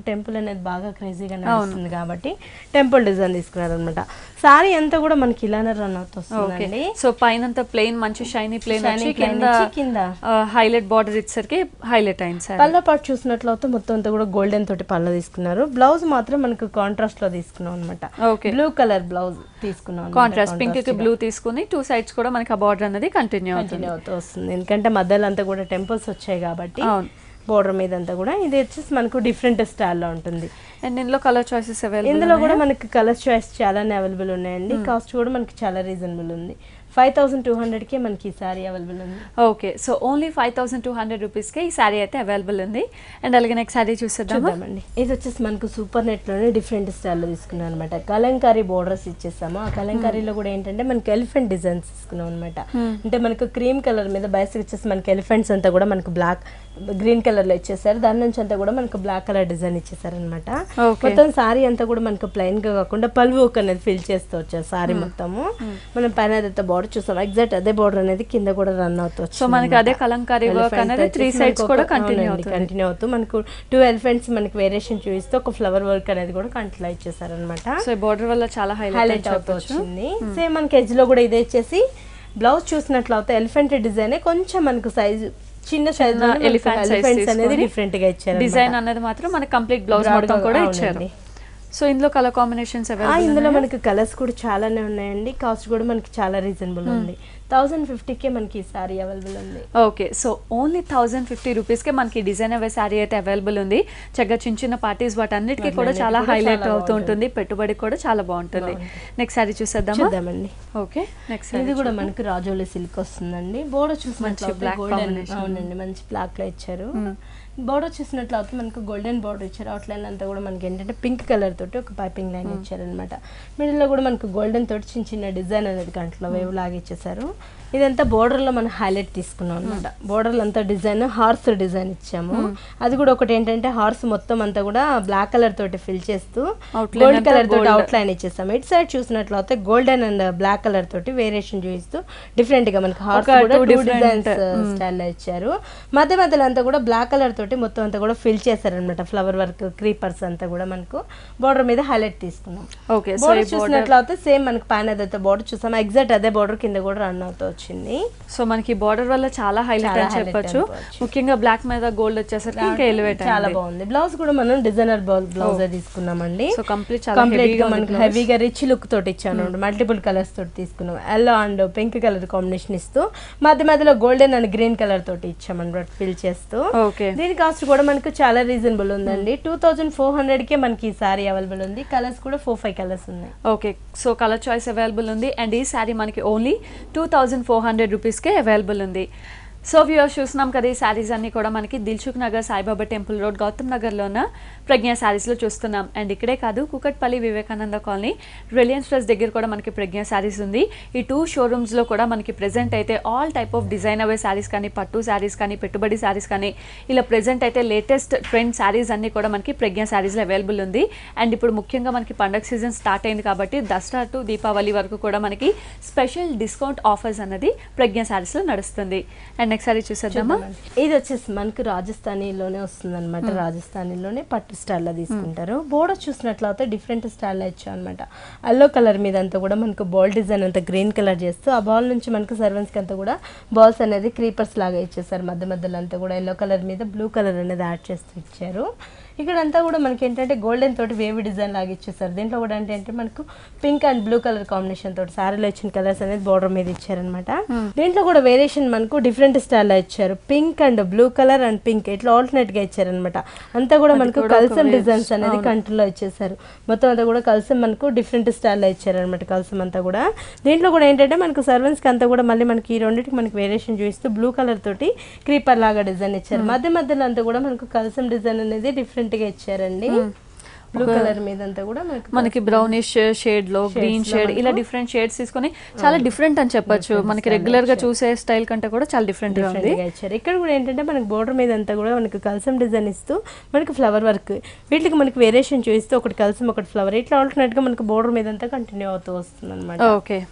Speaker 2: అనేది బాగా క్రేజీగా నడుస్తుంది కాబట్టి టెంపుల్ డిజైన్ తీసుకున్నారు అనమాట సారీ అంతా కూడా మనకి ఇలానే రన్ అవుతూ
Speaker 1: ఓకే
Speaker 2: వస్తుందండి
Speaker 1: సో పైన ప్లెయిన్ మంచి షైనీ ప్లెయిన్
Speaker 2: Shiny
Speaker 1: వచ్చి
Speaker 2: plain
Speaker 1: కింద
Speaker 2: వచ్చి కింద
Speaker 1: హైలైట్ బార్డర్ ఇచ్చేసరికి హైలైట్ అయింది సార్
Speaker 2: పళ్ళ పాటు చూసినట్లయితే మొత్తం అంతా కూడా గోల్డెన్ తోటి పళ్ళ తీసుకున్నారు బ్లౌజ్ మాత్రం మనకు కాంట్రాస్ట్ లో తీసుకున్నాం అనమాట
Speaker 1: ఓకే
Speaker 2: బ్లూ కలర్ బ్లౌజ్ తీసుకున్నాం అన్నమాట.
Speaker 1: కాంట్రాస్ట్ పింక్ కి బ్లూ తీసుకుని టూ సైడ్స్ కూడా మనకి ఆ బార్డర్ అనేది కంటిన్యూ అవుతుంది
Speaker 2: కంటిన్యూ అవుతూ వస్తుంది ఎందుకంటే మధ్యలో అంతా కూడా టెంపుల్స్ వచ్చాయి కాబట్టి
Speaker 1: అవును
Speaker 2: బోర్డర్ మీద అంతా కూడా ఇది వచ్చేసి మనకు డిఫరెంట్ స్టైల్లో ఉంటుంది
Speaker 1: అండ్ ఇందులో కలర్ చాయిసెస్ అవైలబుల్
Speaker 2: ఇందులో కూడా మనకి కలర్ చాయిస్ చాలానే అవైలబుల్ ఉన్నాయండి కాస్ట్ కూడా మనకి చాలా రీజనబుల్ ఉంది ఫైవ్ థౌసండ్ టూ హండ్రెడ్కి మనకి ఈ సారీ అవైలబుల్ ఉంది
Speaker 1: okay so only five thousand two hundred రూపీస్కి ఈ శారీ అయితే అవైలబుల్ ఉంది అండ్ అలాగే నెక్స్ట్ శారీ చూసేద్దామా
Speaker 2: చూద్దామండి ఇది వచ్చేసి మనకు సూపర్ నెట్లోనే డిఫరెంట్ స్టైల్లో తీసుకున్నాం అనమాట కలంకారీ బోర్డర్స్ ఇచ్చేసాము ఆ కలంకారీలో కూడా ఏంటంటే మనకి ఎలిఫెంట్ డిజైన్స్ తీసుకున్నాం అనమాట అంటే మనకు క్రీమ్ కలర్ మీద బయటకు వచ్చేసి మనకి ఎలిఫెంట్స్ అంతా కూడా మనకు బ్లాక్ గ్రీన్ కలర్ లో ఇచ్చేసారు దాని నుంచి అంతా కూడా మనకు బ్లాక్ కలర్ డిజైన్ ఇచ్చేసారు అనమాట
Speaker 1: Okay.
Speaker 2: మొత్తం సారీ అంతా కూడా మనకు ప్లెయిన్ గా కాకుండా పల్వు వర్క్ అనేది ఫిల్ చేస్తూ వచ్చారు సారీ మొత్తము మనం పైన అయితే బార్డర్ చూసాం ఎగ్జాక్ట్ అదే బార్డర్ అనేది కింద కూడా రన్ అవుతూ
Speaker 1: సో మనకి అదే కలంకారీ వర్క్ అనేది త్రీ సైడ్స్ కూడా కంటిన్యూ అవుతుంది
Speaker 2: కంటిన్యూ అవుతూ మనకు టూ ఎలిఫెంట్స్ మనకి వేరియేషన్ చూపిస్తూ ఒక ఫ్లవర్ వర్క్ అనేది కూడా కంటిన్యూ ఇచ్చేసారు అనమాట
Speaker 1: సో ఈ బార్డర్ వల్ల చాలా హైలైట్
Speaker 2: హైలైట్ అవుతూ వచ్చింది సేమ్ మనకి ఎడ్జ్ లో కూడా ఇదే వచ్చేసి బ్లౌజ్ చూసినట్లయితే ఎలిఫెంట్ డిజైన్ కొంచెం మనకు సైజు చిన్న సైజ్
Speaker 1: elephant size
Speaker 2: ఎలిఫెంట్స్ అనేది
Speaker 1: తీసుకొని
Speaker 2: డిఫరెంట్ గా ఇచ్చారు
Speaker 1: డిజైన్ అనేది మాత్రం మనకి కంప్లీట్ బ్లౌజ్
Speaker 2: Broad
Speaker 1: మొత్తం
Speaker 2: గా
Speaker 1: కూడా
Speaker 2: అవునండి.
Speaker 1: ఇచ్చారు సో ఇందులో కలర్ కాంబినేషన్స్
Speaker 2: ఆ,
Speaker 1: అవైలబుల్
Speaker 2: ఇందులో మనకి కలర్స్ కూడా చాలానే ఉన్నాయండి కాస్ట్ కూడా మనకి చాలా రీజనబుల్ ఉంది థౌసండ్ ఫిఫ్టీకే మనకి ఈ సారీ అవైలబుల్ ఉంది
Speaker 1: okay so only thousand fifty రూపీస్కే మనకి డిజైన్ అవే శారీ అయితే అవైలబుల్ ఉంది చక్కగా చిన్న చిన్న పార్టీస్ వాటన్నిటికీ కూడా చాలా హైలైట్ అవుతూ ఉంటుంది పెట్టుబడి కూడా చాలా బాగుంటుంది నెక్స్ట్ శారీ చూసేద్దామా
Speaker 2: చూద్దామండి
Speaker 1: ఓకే నెక్స్ట్
Speaker 2: ఇది కూడా మనకి రాజోలి సిల్క్ వస్తుందండి బోర్డర్ చూసినట్లయితే
Speaker 1: black
Speaker 2: గోల్డెన్
Speaker 1: combination.
Speaker 2: అవునండి మంచి బ్లాక్ లో ఇచ్చారు బోర్డర్ చూసినట్లయితే మనకు గోల్డెన్ బోర్డర్ ఇచ్చారు అవుట్ లైన్ అంతా కూడా మనకి ఏంటంటే పింక్ కలర్ తోటి ఒక పైపింగ్ లైన్ ఇచ్చారు అనమాట మిడిల్ లో కూడా మనకు గోల్డెన్ తోటి చిన్న చిన్న డిజైన్ అనేది కంట్లో వేవ్ లాగా ఇచ్చేసారు ఇదంతా border లో మనం హైలైట్ తీసుకున్నాం అనమాట బోర్డర్ అంతా డిజైన్ హార్స్ డిజైన్ ఇచ్చాము అది కూడా ఒకటి ఏంటంటే హార్స్ మొత్తం అంతా కూడా బ్లాక్ కలర్ తోటి ఫిల్ చేస్తూ
Speaker 1: Outline
Speaker 2: గోల్డ్
Speaker 1: అంతా
Speaker 2: కలర్ తోటి
Speaker 1: gold.
Speaker 2: అవుట్ లైన్ ఇచ్చేసాం ఇటు సైడ్ చూసినట్లయితే గోల్డెన్ అండ్ బ్లాక్ కలర్ తోటి వేరియేషన్ చూపిస్తూ డిఫరెంట్ గా మనకి హార్స్
Speaker 1: ఒక
Speaker 2: కూడా
Speaker 1: two
Speaker 2: two
Speaker 1: different,
Speaker 2: designs style ఇచ్చారు మధ్య మధ్యలో అంతా కూడా బ్లాక్ కలర్ తోటి మొత్తం అంతా కూడా ఫిల్ చేశారనమాట ఫ్లవర్ వర్క్ క్రీపర్స్ అంతా కూడా మనకు బోర్డర్ మీద హైలైట్ తీసుకున్నాం
Speaker 1: ఓకే సో
Speaker 2: బోర్డర్ చూసినట్లయితే సేమ్ మనకి పైన ఏదైతే బోర్డర్ చూసాం ఎగ్జాక్ట్ అదే బోర్డర్ కింద కూడా రన్ అవుతూ వచ్చింది
Speaker 1: సో మనకి బార్డర్ వల్ల చాలా హైలైట్
Speaker 2: చాలా
Speaker 1: అని
Speaker 2: highlight
Speaker 1: చెప్పొచ్చు
Speaker 2: అనుకోవచ్చు.
Speaker 1: ముఖ్యంగా బ్లాక్ మీద గోల్డ్ వచ్చేసరికి ఇంకా ఎలివేట్
Speaker 2: చాలా బాగుంది బ్లౌజ్ కూడా మనం డిజైనర్ బ్లౌజ్ తీసుకున్నామండి
Speaker 1: సో కంప్లీట్ చాలా
Speaker 2: కంప్లీట్
Speaker 1: హెవీగా
Speaker 2: గా మనకి హెవీగా రిచ్ లుక్ తోటి ఇచ్చాను మల్టిపుల్ కలర్స్ తోటి తీసుకున్నాం yellow and pink colour combination ఇస్తూ మధ్య మధ్యలో గోల్డెన్ అండ్ గ్రీన్ కలర్ తోటి ఇచ్చామన్నమాట ఫిల్ చేస్తూ
Speaker 1: ఓకే
Speaker 2: దీని కాస్ట్ కూడా మనకు చాలా రీజనబుల్ ఉందండి టూ థౌజండ్ ఫోర్ హండ్రెడ్ కే మనకి ఈ సారీ అవైలబుల్ ఉంది కలర్స్ కూడా ఫోర్ ఫైవ్ కలర్స్ ఉన్నాయి
Speaker 1: okay so colour choice available ఉంది అండ్ ఈ శారీ మనకి only two thousand four hundred రూపీస్కే అవైలబుల్ ఉంది సో వ్యూవర్స్ చూస్తున్నాం కదా ఈ శారీస్ అన్ని కూడా మనకి దిల్సుఖ్ నగర్ సాయిబాబా టెంపుల్ రోడ్ గౌతమ్ నగర్లో ఉన్న ప్రజ్ఞా శారీస్లో చూస్తున్నాం అండ్ ఇక్కడే కాదు కుకట్పల్లి వివేకానంద కాలనీ రిలయన్స్ ప్లస్ దగ్గర కూడా మనకి ప్రజ్ఞా శారీస్ ఉంది ఈ టూ షోరూమ్స్లో కూడా మనకి ప్రెజెంట్ అయితే ఆల్ టైప్ ఆఫ్ డిజైన్ అవే శారీస్ కానీ పట్టు శారీస్ కానీ పెట్టుబడి శారీస్ కానీ ఇలా ప్రెజెంట్ అయితే లేటెస్ట్ ట్రెండ్ శారీస్ అన్ని కూడా మనకి ప్రజ్ఞా శారీస్లో అవైలబుల్ ఉంది అండ్ ఇప్పుడు ముఖ్యంగా మనకి పండగ సీజన్ స్టార్ట్ అయింది కాబట్టి దసరా టు దీపావళి వరకు కూడా మనకి స్పెషల్ డిస్కౌంట్ ఆఫర్స్ అన్నది ప్రజ్ఞా శారీస్లో నడుస్తుంది అండ్ నెక్స్ట్ సారీ చూసేద్దామా
Speaker 2: ఇది వచ్చేసి మనకు రాజస్థానీలోనే వస్తుంది అనమాట రాజస్థానీలోనే పట్టు స్టైల్లో తీసుకుంటారు బోర్డర్ చూసినట్లయితే డిఫరెంట్ స్టైల్లో ఇచ్చాం అనమాట ఎల్లో కలర్ మీద అంతా కూడా మనకు బాల్ డిజైన్ అంతా గ్రీన్ కలర్ చేస్తూ ఆ బాల్ నుంచి మనకు సర్వెంట్స్కి అంతా కూడా బాల్స్ అనేది క్రీపర్స్ లాగా ఇచ్చేసారు మధ్య మధ్యలో అంతా కూడా ఎల్లో కలర్ మీద బ్లూ కలర్ అనేది యాడ్ చేస్తూ ఇచ్చారు ఇక్కడ అంతా కూడా మనకి ఏంటంటే గోల్డెన్ తోటి వేవి డిజైన్ లాగా ఇచ్చేసారు దీంట్లో కూడా అంటే ఏంటంటే మనకు pink and blue colour combination తోటి సారీలో ఇచ్చిన కలర్స్ అనేది బోర్డర్ మీద ఇచ్చారనమాట దీంట్లో కూడా వేరియేషన్ మనకు డిఫరెంట్ స్టైల్లో ఇచ్చారు pink and blue colour and pink ఇట్లా ఆల్టర్నేట్ గా ఇచ్చారనమాట అంతా కూడా మనకు కల్సం డిజైన్స్ అనేది కంట్రీలో ఇచ్చేసారు మొత్తం అంతా కూడా కల్సం మనకు డిఫరెంట్ స్టైల్లో ఇచ్చారనమాట కల్సం అంతా కూడా దీంట్లో కూడా ఏంటంటే మనకు సర్వెంట్స్ కి అంతా కూడా మళ్ళీ మనకి ఈ రెండింటికి మనకి వేరియేషన్ చూపిస్తూ బ్లూ కలర్ తోటి క్రీపర్ లాగా డిజైన్ ఇచ్చారు మధ్య మధ్యలో అంతా కూడా మనకు కల్సం డిజైన్ అనేది డిఫరెంట్ గా ఇచ్చారండి బ్లూ కలర్ మీద అంతా కూడా మనకు
Speaker 1: మనకి బ్రౌనిష్ షేడ్ లో గ్రీన్ షేడ్ ఇలా డిఫరెంట్ షేడ్స్ తీసుకొని చాలా డిఫరెంట్ అని చెప్పొచ్చు మనకి రెగ్యులర్ గా చూసే స్టైల్ కంటే కూడా చాలా డిఫరెంట్ గా ఉంది
Speaker 2: డిఫరెంట్గా ఇచ్చారు ఇక్కడ కూడా ఏంటంటే మనకి బోర్డర్ మీద అంతా కూడా మనకి కల్సం డిజైన్ ఇస్తూ మనకి ఫ్లవర్ వర్క్ వీటికి మనకి వేరియేషన్ చూపిస్తూ ఒకటి కల్సం ఒకటి ఫ్లవర్ ఇట్లా alternate గా మనకి బోర్డర్ మీద అంతా కంటిన్యూ అవుతూ వస్తుంది అనమాట
Speaker 1: ఓకే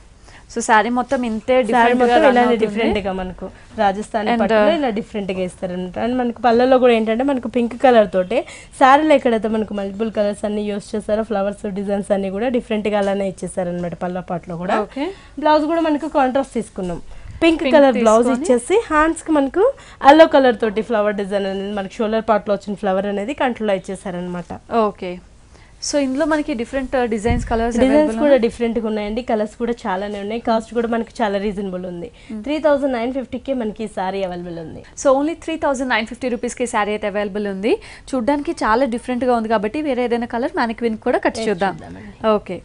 Speaker 1: సో శారీ మొత్తం ఇంతే
Speaker 2: శారీ
Speaker 1: డిఫరెంట్ గా
Speaker 2: మొత్తం
Speaker 1: run
Speaker 2: ఇలానే
Speaker 1: అవుతుంది.
Speaker 2: డిఫరెంట్ గా మనకు రాజస్థానీ
Speaker 1: And,
Speaker 2: పట్టులో ఇలా డిఫరెంట్ గా ఇస్తారనమాట అండ్ మనకు పళ్ళలో కూడా ఏంటంటే మనకు పింక్ కలర్ తోటే శారీలో ఎక్కడైతే మనకు మల్టిపుల్ కలర్స్ అన్ని యూస్ చేస్తారో ఫ్లవర్స్ డిజైన్స్ అన్ని కూడా డిఫరెంట్ గా అలానే ఇచ్చేసారనమాట పళ్ళ పాటలో కూడా
Speaker 1: ఓకే
Speaker 2: బ్లౌజ్ కూడా మనకు కాంట్రాస్ట్ తీసుకున్నాం పింక్
Speaker 1: Pink
Speaker 2: కలర్ బ్లౌజ్
Speaker 1: తీసుకొని-
Speaker 2: ఇచ్చేసి హ్యాండ్స్ కి మనకు ఎల్లో కలర్ తోటి ఫ్లవర్ డిజైన్ అనేది మనకి షోల్డర్ పార్ట్ లో వచ్చిన ఫ్లవర్ అనేది కంట్రోల్ ఇచ్చేసారనమాట
Speaker 1: ఓకే సో ఇందులో మనకి డిఫరెంట్ డిజైన్స్ కలర్స్
Speaker 2: డిజైన్స్ కూడా డిఫరెంట్ గా ఉన్నాయండి కలర్స్ కూడా చాలానే ఉన్నాయి కాస్ట్ కూడా మనకి చాలా రీజనబుల్ ఉంది త్రీ థౌసండ్ నైన్ ఫిఫ్టీకే మనకి ఈ సారీ అవైలబుల్ ఉంది
Speaker 1: so only three thousand nine fifty రూపీస్కి శారీ అయితే అవైలబుల్ ఉంది చూడడానికి చాలా డిఫరెంట్గా ఉంది కాబట్టి వేరే ఏదైనా కలర్ మ్యానిక్విన్ కూడా కట్ చూద్దాం
Speaker 2: చూద్దామండి.
Speaker 1: ఓకే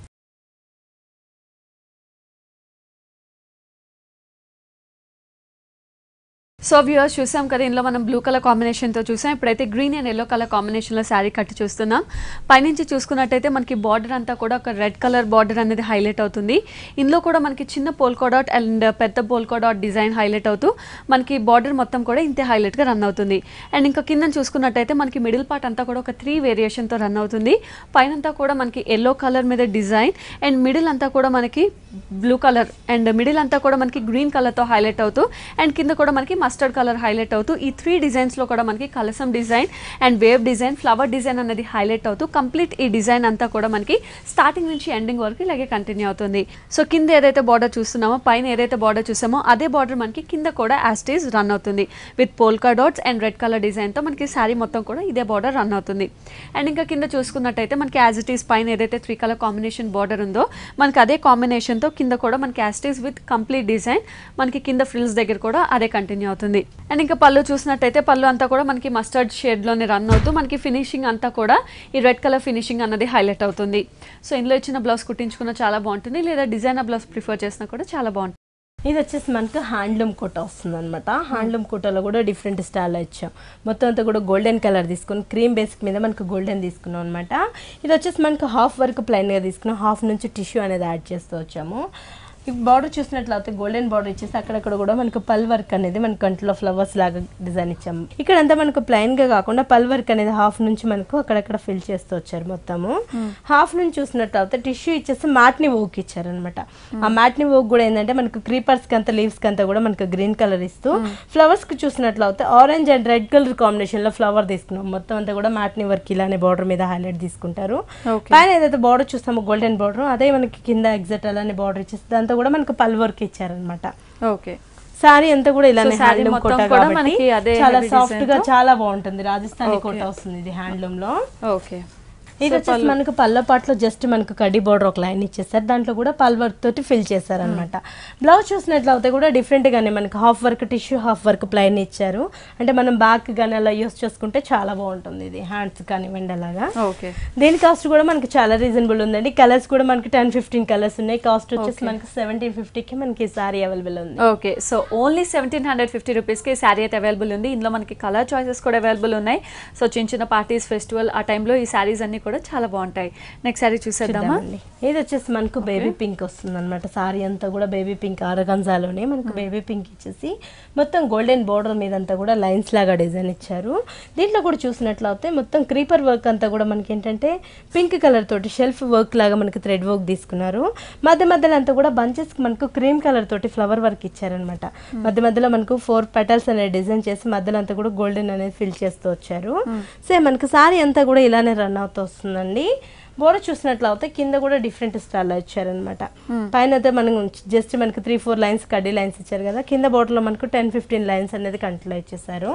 Speaker 1: సో వ్యూవర్స్ చూసాం కదా ఇందులో మనం బ్లూ కలర్ కాంబినేషన్తో చూసాం ఇప్పుడైతే గ్రీన్ అండ్ ఎల్లో కలర్ కాంబినేషన్లో శారీ కట్టి చూస్తున్నాం పైనుంచి చూసుకున్నట్టయితే మనకి బార్డర్ అంతా కూడా ఒక రెడ్ కలర్ బార్డర్ అనేది హైలైట్ అవుతుంది ఇందులో కూడా మనకి చిన్న పోల్కో డాట్ అండ్ పెద్ద పోల్కో డాట్ డిజైన్ హైలైట్ అవుతూ మనకి బార్డర్ మొత్తం కూడా ఇంతే హైలైట్గా రన్ అవుతుంది అండ్ ఇంకా కింద చూసుకున్నట్టయితే మనకి మిడిల్ పార్ట్ అంతా కూడా ఒక త్రీ వేరియేషన్తో రన్ అవుతుంది పైనంతా కూడా మనకి ఎల్లో కలర్ మీద డిజైన్ అండ్ మిడిల్ అంతా కూడా మనకి బ్లూ కలర్ అండ్ మిడిల్ అంతా కూడా మనకి గ్రీన్ కలర్తో హైలైట్ అవుతూ అండ్ కింద కూడా మనకి మస్టర్డ్ కలర్ హైలైట్ అవుతూ ఈ త్రీ డిజైన్స్లో కూడా మనకి కలసం design and wave design flower design అనేది హైలైట్ అవుతూ కంప్లీట్ ఈ డిజైన్ అంతా కూడా మనకి స్టార్టింగ్ నుంచి ఎండింగ్ వరకు ఇలాగే కంటిన్యూ అవుతుంది సో కింద ఏదైతే బార్డర్ చూస్తున్నామో పైన ఏదైతే బార్డర్ చూసామో అదే బార్డర్ మనకి కింద కూడా యాస్టేజ్ రన్ అవుతుంది with polka dots and red colour డిజైన్తో మనకి శారీ మొత్తం కూడా ఇదే బార్డర్ రన్ అవుతుంది అండ్ ఇంకా కింద చూసుకున్నట్టయితే మనకి యాజ్ ఇట్ ఈస్ పైన ఏదైతే త్రీ కలర్ కాంబినేషన్ బార్డర్ ఉందో మనకి అదే కాంబినేషన్తో కింద కూడా మనకి యాస్టేజ్ విత్ కంప్లీట్ డిజైన్ మనకి కింద ఫ్రిల్స్ దగ్గర కూడా అదే కంటిన్యూ అవుతుంది అండ్ ఇంకా పళ్ళు చూసినట్టయితే పళ్ళు అంతా కూడా మనకి మస్టర్డ్ షేడ్లోనే రన్ అవుతూ మనకి ఫినిషింగ్ అంతా కూడా ఈ రెడ్ కలర్ ఫినిషింగ్ అన్నది హైలైట్ అవుతుంది సో ఇందులో ఇచ్చిన బ్లౌజ్ కుట్టించుకున్న చాలా బాగుంటుంది లేదా డిజైనర్ బ్లౌజ్ ప్రిఫర్ చేసినా కూడా చాలా బాగుంటుంది
Speaker 2: ఇది వచ్చేసి మనకు హ్యాండ్లూమ్ కోట వస్తుంది అనమాట హ్యాండ్లూమ్ కోటలో కూడా డిఫరెంట్ స్టైల్ ఇచ్చాం మొత్తం అంతా కూడా గోల్డెన్ కలర్ తీసుకుని క్రీమ్ బేసిక్ మీద మనకు గోల్డెన్ తీసుకున్నాం అనమాట ఇది వచ్చేసి మనకు హాఫ్ వర్క్ ప్లైన్గా తీసుకున్నాం హాఫ్ నుంచి టిష్యూ అనేది యాడ్ చేస్తూ వచ్చాము ఈ బార్డర్ చూసినట్లయితే గోల్డెన్ బార్డర్ ఇచ్చేసి అక్కడక్కడ కూడా మనకు పల్ వర్క్ అనేది మనకు కంట్లో ఫ్లవర్స్ లాగా డిజైన్ ఇచ్చాము ఇక్కడంతా మనకు ప్లైన్ గా కాకుండా పల్ వర్క్ అనేది హాఫ్ నుంచి మనకు అక్కడక్కడ ఫిల్ చేస్తూ వచ్చారు మొత్తము హాఫ్ నుంచి చూసినట్లయితే టిష్యూ ఇచ్చేసి మ్యాట్ని ఓక్ ఇచ్చారనమాట ఆ మ్యాట్ని ఓక్ కూడా ఏంటంటే మనకు క్రీపర్స్ కి అంతా లీవ్స్ కి అంతా కూడా మనకు గ్రీన్ కలర్ ఇస్తూ ఫ్లవర్స్ కి చూసినట్లయితే orange and red colour combination లో ఫ్లవర్ తీసుకున్నాం మొత్తం అంతా కూడా మ్యాట్ని వర్క్ ఇలానే బార్డర్ మీద హైలైట్ తీసుకుంటారు
Speaker 1: Okay.
Speaker 2: పైన ఏదైతే బార్డర్ చూస్తామో గోల్డెన్ బార్డర్ అదే మనకి కింద ఎగ్జాక్ట్ అలానే బార్డర్ ఇచ్చేసి దాంతో కూడా మనకు పల్ వర్క్ ఇచ్చారనమాట
Speaker 1: ఓకే
Speaker 2: సారీ అంతా కూడా ఇలానే
Speaker 1: So, saree
Speaker 2: హ్యాండ్లూమ్
Speaker 1: మొత్తం
Speaker 2: కోట
Speaker 1: కూడా
Speaker 2: కాబట్టి
Speaker 1: మనకి అదే
Speaker 2: చాలా
Speaker 1: heavy
Speaker 2: సాఫ్ట్
Speaker 1: design
Speaker 2: గా
Speaker 1: తో?
Speaker 2: చాలా బాగుంటుంది రాజస్థానీ
Speaker 1: Okay.
Speaker 2: కోట వస్తుంది ఇది హ్యాండ్లూమ్ లో
Speaker 1: ఓకే
Speaker 2: ఇది వచ్చేసి మనకు పళ్ళ పాటలో జస్ట్ మనకు కడ్డీ బార్డర్ ఒక లైన్ ఇచ్చేసారు దాంట్లో కూడా పల్ వర్క్ తోటి ఫిల్ చేశారు అనమాట బ్లౌజ్ చూసినట్లయితే కూడా డిఫరెంట్ గానే మనకి half work tissue half work plain ఇచ్చారు అంటే మనం బ్యాక్ కానీ అలా యూస్ చేసుకుంటే చాలా బాగుంటుంది ఇది హ్యాండ్స్ కానివ్వండి అలాగా
Speaker 1: ఓకే
Speaker 2: దీని కాస్ట్ కూడా మనకి చాలా రీజనబుల్ ఉందండి కలర్స్ కూడా మనకి టెన్ ఫిఫ్టీన్ కలర్స్ ఉన్నాయి కాస్ట్ వచ్చేసి మనకి సెవెంటీన్ ఫిఫ్టీకి మనకి సారీ అవైలబుల్ ఉంది
Speaker 1: okay so only seventeen hundred fifty రూపీస్కి శారీ అయితే అవైలబుల్ ఉంది ఇందులో మనకి కలర్ చాయిసెస్ కూడా అవైలబుల్ ఉన్నాయి సో చిన్న చిన్న పార్టీస్ ఫెస్టివల్ ఆ టైంలో ఈ శారీస్ అన్ని కూడా చాలా బాగుంటాయి నెక్స్ట్ శారీ చూసేద్దామా
Speaker 2: చూద్దామండి. ఇది వచ్చేసి మనకు బేబీ పింక్ వస్తుంది అనమాట సారీ అంతా కూడా బేబీ పింక్ ఆరగంజాలోనే మనకు బేబీ పింక్ ఇచ్చేసి మొత్తం గోల్డెన్ బోర్డర్ మీద అంతా కూడా లైన్స్ లాగా డిజైన్ ఇచ్చారు దీంట్లో కూడా చూసినట్లయితే మొత్తం క్రీపర్ వర్క్ అంతా కూడా మనకి ఏంటంటే పింక్ కలర్ తోటి షెల్ఫ్ వర్క్ లాగా మనకి థ్రెడ్ వర్క్ తీసుకున్నారు మధ్య మధ్యలో అంతా కూడా బంచెస్ మనకు క్రీమ్ కలర్ తోటి ఫ్లవర్ వర్క్ ఇచ్చారనమాట మధ్య మధ్యలో మనకు ఫోర్ పెటల్స్ అనేది డిజైన్ చేసి మధ్యలో అంతా కూడా గోల్డెన్ అనేది ఫిల్ చేస్తూ వచ్చారు సేమ్ మనకి సారీ అంతా కూడా ఇలానే రన్ అవుతూ వస్తుందండి బోర్డర్ చూసినట్లయితే కింద కూడా డిఫరెంట్ స్టైల్ ఇచ్చారనమాట పైన అయితే మనం జస్ట్ మనకి త్రీ ఫోర్ లైన్స్ కడ్డీ లైన్స్ ఇచ్చారు కదా కింద border లో మనకు టెన్ ఫిఫ్టీన్ లైన్స్ అనేది కంటిన్యూ ఇచ్చేసారు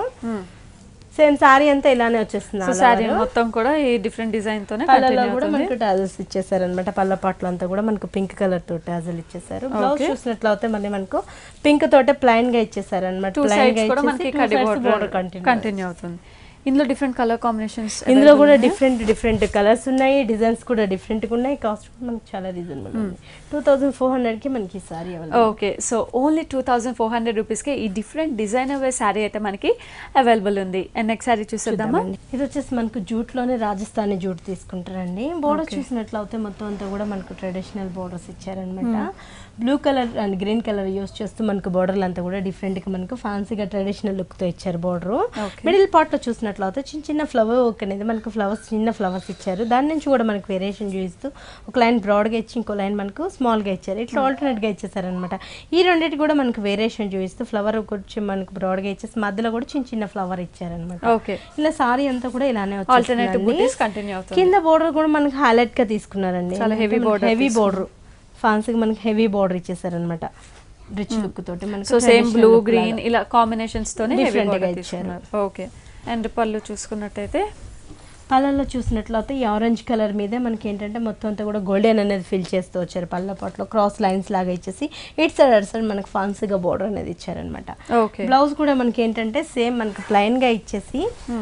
Speaker 2: సేమ్ సారీ అంతా ఇలానే వచ్చేస్తుంది
Speaker 1: సో
Speaker 2: all
Speaker 1: శారీ
Speaker 2: over.
Speaker 1: మొత్తం కూడా ఈ డిఫరెంట్ డిజైన్ తోనే
Speaker 2: పళ్ళలో
Speaker 1: కంటిన్యూ
Speaker 2: కూడా
Speaker 1: అవుతుంది
Speaker 2: మనకు టాజల్స్ ఇచ్చేసారు అనమాట పళ్ళ పాటలు అంతా కూడా మనకు పింక్ కలర్ తో టాజల్ ఇచ్చేసారు బ్లౌజ్ చూసినట్లయితే మళ్ళీ మనకు పింక్ తోటే ప్లైన్ గా ఇచ్చేసారు అనమాట
Speaker 1: టూ
Speaker 2: ప్లైన్ గా
Speaker 1: సైడ్స్ కూడా మనకి కడి
Speaker 2: బోర్డర్
Speaker 1: బోర్డర్
Speaker 2: కంటిన్యూ
Speaker 1: కంటిన్యూ అవుతుంది ఇందులో డిఫరెంట్ కలర్ కాంబినేషన్స్
Speaker 2: ఇందులో కూడా డిఫరెంట్ డిఫరెంట్ కలర్స్ ఉన్నాయి డిజైన్స్ కూడా డిఫరెంట్ గా ఉన్నాయి కాస్ట్ కూడా మనకి చాలా రీజనబుల్ ఉంది టూ థౌసండ్ ఫోర్ హండ్రెడ్ కి మనకి sari
Speaker 1: okay so only two thousand four hundred రూపీస్కి ఈ డిఫరెంట్ డిజైనర్ వేర్ శారీ అయితే మనకి అవైలబుల్ ఉంది అండ్ నెక్స్ట్ శారీ చూసేద్దామా
Speaker 2: ఇది వచ్చేసి మనకు జూట్ లోనే రాజస్థానీ జూట్ తీసుకుంటారండి బోర్డర్ చూసినట్లయితే మొత్తం అంతా కూడా మనకు ట్రెడిషనల్ బోర్డర్స్ ఇచ్చారనమాట blue colour and green colour use చేస్తూ మనకు బోర్డర్లు అంతా కూడా డిఫరెంట్ గా మనకు ఫ్యాన్సీగా ట్రెడిషనల్ లుక్ తో ఇచ్చారు బోర్డర్
Speaker 1: Okay.
Speaker 2: మిడిల్ పార్ట్ లో చూసినట్లయితే చూసినట్లయితే చిన్న చిన్న ఫ్లవర్ వర్క్ అనేది మనకు ఫ్లవర్స్ చిన్న ఫ్లవర్స్ ఇచ్చారు దాని నుంచి కూడా మనకు వేరియేషన్ చూపిస్తూ ఒక లైన్ బ్రాడ్గా ఇచ్చి ఇంకో లైన్ మనకు స్మాల్గా ఇచ్చారు ఇట్లా ఆల్టర్నేట్గా ఇచ్చేసారనమాట ఈ రెండింటి కూడా మనకు వేరియేషన్ చూపిస్తూ ఫ్లవర్ వచ్చి మనకు బ్రాడ్గా ఇచ్చేసి మధ్యలో కూడా చిన్న చిన్న ఫ్లవర్ ఇచ్చారనమాట
Speaker 1: ఓకే
Speaker 2: ఇలా సారీ అంతా కూడా ఇలానే
Speaker 1: ఆల్టర్నేటివ్
Speaker 2: వచ్చేసిందండి.
Speaker 1: బుటీస్ కంటిన్యూ అవుతుంది
Speaker 2: కింద బోర్డర్ కూడా మనకి హైలైట్ గా తీసుకున్నారండి
Speaker 1: చాలా heavy border
Speaker 2: హెవీ బోర్డర్ ఫ్యాన్సీగా మనకి హెవీ బోర్డర్ ఇచ్చేసారనమాట రిచ్ లుక్ తోటి మనకి
Speaker 1: so same
Speaker 2: traditional
Speaker 1: blue
Speaker 2: look
Speaker 1: green
Speaker 2: లాగా.
Speaker 1: ఇలా కాంబినేషన్స్ తోనే
Speaker 2: Different గా
Speaker 1: తీసుకున్నారు ఓకే అండ్ పళ్ళు చూసుకున్నట్టయితే
Speaker 2: పళ్ళల్లో చూసినట్లయితే ఈ ఆరెంజ్ కలర్ మీదే మనకి ఏంటంటే మొత్తం అంతా కూడా గోల్డెన్ అనేది ఫిల్ చేస్తూ వచ్చారు పళ్ళ పాటలో క్రాస్ లైన్స్ లాగా ఇచ్చేసి ఇటు సైడ్ అటు సైడ్ మనకి ఫాన్సీగా బోర్డర్ అనేది ఇచ్చారనమాట
Speaker 1: ఓకే
Speaker 2: బ్లౌజ్ కూడా మనకి ఏంటంటే సేమ్ మనకి ప్లెయిన్ గా ఇచ్చేసి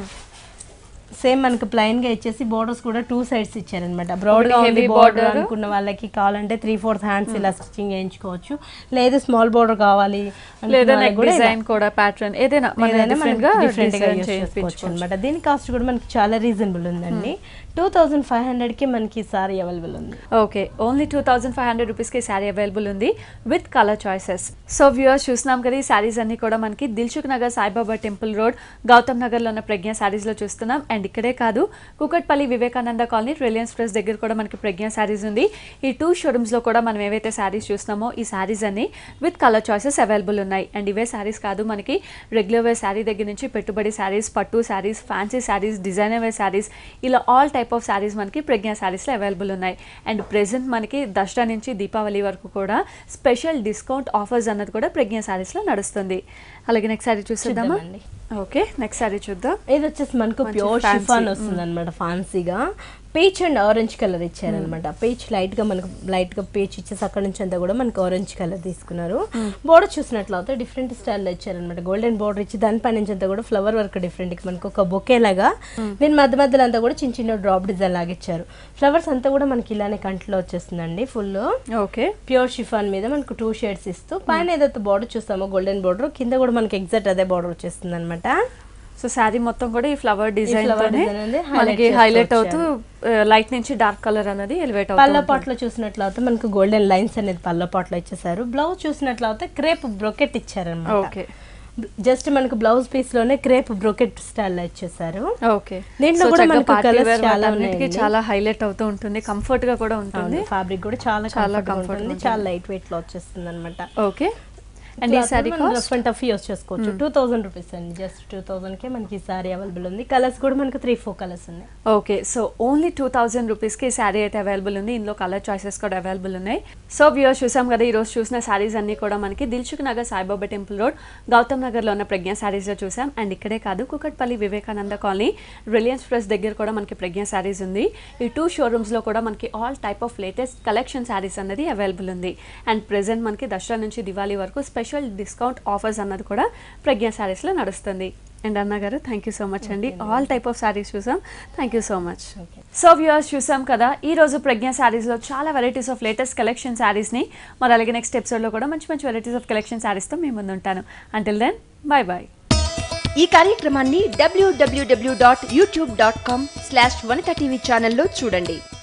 Speaker 2: సేమ్ మనకి ప్లెయిన్ గా ఇచ్చేసి బోర్డర్స్ కూడా టూ సైడ్స్ ఇచ్చారనమాట బ్రాడ్ గా
Speaker 1: Heavy
Speaker 2: ఉంది
Speaker 1: border.
Speaker 2: బోర్డర్ అనుకున్న వాళ్ళకి కావాలంటే త్రీ ఫోర్త్ హ్యాండ్స్ ఇలా స్టిచ్చింగ్ చేయించుకోవచ్చు లేదు స్మాల్ బోర్డర్ కావాలి అనుకున్న
Speaker 1: లేదా
Speaker 2: వాళ్ళకి
Speaker 1: నెక్
Speaker 2: కూడా ఇలా-
Speaker 1: డిజైన్ కూడా ప్యాటర్న్ ఏదైనా మన
Speaker 2: ఏదైనా
Speaker 1: డిఫరెంట్
Speaker 2: మనకి
Speaker 1: గా
Speaker 2: different గా
Speaker 1: డిజైన్
Speaker 2: use చేసుకోవచ్చు
Speaker 1: చేయించుకోవచ్చు
Speaker 2: అనమాట దీని కాస్ట్ కూడా మనకి చాలా రీజనబుల్ ఉందండి టూ థౌజండ్ ఫైవ్ హండ్రెడ్కి మనకి సారీ అవైలబుల్ ఉంది
Speaker 1: okay only two thousand five hundred రూపీస్కి శారీ అవైలబుల్ ఉంది with colour choices so viewers చూస్తున్నాం కదా ఈ శారీస్ అన్ని కూడా మనకి దిల్సుఖ్ నగర్ సాయిబాబా టెంపుల్ రోడ్ గౌతమ్ నగర్లో ఉన్న ప్రజ్ఞ శారీస్లో చూస్తున్నాం అండ్ ఇక్కడే కాదు Kukatpally Vivekananda colony Reliance press దగ్గర కూడా మనకి ప్రజ్ఞ శారీస్ ఉంది ఈ టూ షోరూమ్స్లో కూడా మనం ఏవైతే శారీస్ చూస్తున్నామో ఈ శారీస్ అన్ని విత్ కలర్ చాయిసెస్ అవైలబుల్ ఉన్నాయి అండ్ ఇవే శారీస్ కాదు మనకి రెగ్యులర్ వేర్ శారీ దగ్గర నుంచి పెట్టుబడి శారీస్ పట్టు saris fancy saris designer wear saris ఇలా ఆల్ టైప్ ఆఫ్ శారీస్ మనకి ప్రజ్ఞ శారీస్లో అవైలబుల్ ఉన్నాయి అండ్ ప్రెసెంట్ మనకి దసరా నుంచి దీపావళి వరకు కూడా స్పెషల్ డిస్కౌంట్ ఆఫర్స్ అన్నది కూడా ప్రజ్ఞ శారీస్లో నడుస్తుంది అలాగే నెక్స్ట్ శారీ చూసేద్దామా
Speaker 2: చూద్దామండి.
Speaker 1: ఓకే నెక్స్ట్ శారీ చూద్దాం
Speaker 2: ఇది వచ్చేసి మనకు
Speaker 1: మంచి
Speaker 2: ప్యూర్
Speaker 1: fancy,
Speaker 2: షిఫాన్ వస్తుంది అనమాట ఫాన్సీగా పీచ్ అండ్ ఆరెంజ్ కలర్ ఇచ్చారనమాట పీచ్ లైట్ గా మనకు లైట్ గా పీచ్ ఇచ్చేసి అక్కడ నుంచి అంతా కూడా మనకు ఆరెంజ్ కలర్ తీసుకున్నారు బోర్డర్ చూసినట్లయితే డిఫరెంట్ స్టైల్లో ఇచ్చారనమాట గోల్డెన్ బోర్డర్ ఇచ్చి దానిపై నుంచి అంతా కూడా ఫ్లవర్ వర్క్ డిఫరెంట్ మనకు ఒక బొకే లాగా దీని మధ్య మధ్యలో అంతా కూడా చిన్న చిన్న డ్రాప్ డిజైన్ లాగా ఇచ్చారు ఫ్లవర్స్ అంతా కూడా మనకి ఇలానే కంట్లో వచ్చేస్తుందండి ఫుల్
Speaker 1: ఓకే
Speaker 2: ప్యూర్ షిఫాన్ మీద మనకు టూ షేడ్స్ ఇస్తూ పైన ఏదైతే బార్డర్ చూస్తామో గోల్డెన్ బార్డర్ కింద కూడా మనకి ఎగ్జాక్ట్ అదే బార్డర్ వచ్చేస్తుంది అనమాట
Speaker 1: సో శారీ మొత్తం కూడా ఈ ఫ్లవర్ డిజైన్
Speaker 2: flower
Speaker 1: తోనే
Speaker 2: design అనేది highlight
Speaker 1: మనకి
Speaker 2: చేస్తూ
Speaker 1: హైలైట్ అవుతూ లైట్ నుంచి డార్క్ కలర్ అనేది ఎలివేట్
Speaker 2: పళ్ళ
Speaker 1: అవుతుంది
Speaker 2: పాటలో చూసినట్లయితే మనకు గోల్డెన్ లైన్స్ అనేది పళ్ళ పాటలో ఇచ్చేసారు బ్లౌజ్ చూసినట్లయితే క్రేప్ బ్రొకెట్ ఇచ్చారనమాట
Speaker 1: ఓకే
Speaker 2: జస్ట్ మనకు బ్లౌజ్ పీస్ లోనే క్రేప్ బ్రొకెట్ స్టైల్ ఇచ్చేసారు
Speaker 1: ఓకే
Speaker 2: దీంట్లో
Speaker 1: సో
Speaker 2: కూడా
Speaker 1: చక్కగా
Speaker 2: మనకు
Speaker 1: party
Speaker 2: colours
Speaker 1: wear
Speaker 2: చాలా
Speaker 1: వాటన్నిటికీ
Speaker 2: ఉన్నాయండి.
Speaker 1: చాలా హైలైట్ అవుతూ ఉంటుంది కంఫర్ట్ గా కూడా ఉంటుంది
Speaker 2: ఫ్యాబ్రిక్ కూడా చాలా
Speaker 1: చాలా
Speaker 2: చాలా
Speaker 1: comfort
Speaker 2: ఉంటుంది
Speaker 1: ఉంటుంది.
Speaker 2: చాలా లైట్ వెయిట్ లో వచ్చేస్తుంది అనమాట
Speaker 1: ఓకే అండ్ ఈ sari
Speaker 2: rough and tough use చేసుకోవచ్చు టూ థౌసండ్ రూపీస్ అండి జస్ట్ టూ థౌసండ్ కే మనకి ఈ సారీ అవైలబుల్ ఉంది కలర్స్ కూడా మనకు త్రీ ఫోర్ కలర్స్ ఉన్నాయి
Speaker 1: okay so only two thousand రూపీస్కి శారీ అయితే అవైలబుల్ ఉంది ఇందులో కలర్ చాయిసెస్ కూడా అవైలబుల్ ఉన్నాయి సో వ్యూవర్స్ చూసాం కదా ఈ రోజు చూసిన శారీస్ అన్ని కూడా మనకి దిల్సుఖ్ నగర్ సాయిబాబా టెంపుల్ రోడ్ గౌతమ్ నగర్లో ఉన్న ప్రజ్ఞ శారీస్లో చూసాం అండ్ ఇక్కడే కాదు Kukatpally Vivekananda colony Reliance press దగ్గర కూడా మనకి ప్రజ్ఞ శారీస్ ఉంది ఈ టూ షోరూమ్స్లో కూడా మనకి all type of latest collection saris అన్నది అవైలబుల్ ఉంది అండ్ ప్రెసెంట్ మనకి దసరా నుంచి దివాళీ వరకు స్పెషల్ డిస్కౌంట్ ఆఫర్స్ అన్నది కూడా ప్రజ్ఞ శారీస్లో నడుస్తుంది అండ్ అన్న గారు థ్యాంక్ యూ సో మచ్ అండి ఆల్ టైప్ ఆఫ్ శారీస్ చూసాం thank you so much so viewers చూసాం కదా ఈ రోజు ప్రజ్ఞ శారీస్లో చాలా వెరైటీస్ ఆఫ్ లేటెస్ట్ కలెక్షన్ శారీస్ని మరి అలాగే నెక్స్ట్ ఎపిసోడ్లో కూడా మంచి మంచి వెరైటీస్ ఆఫ్ కలెక్షన్ శారీస్తో మీ ముందు ఉంటాను అంటిల్ దెన్ బాయ్ బాయ్
Speaker 3: ఈ కార్యక్రమాన్ని W W W dot YouTube dot com slash Vanitha TV ఛానల్లో చూడండి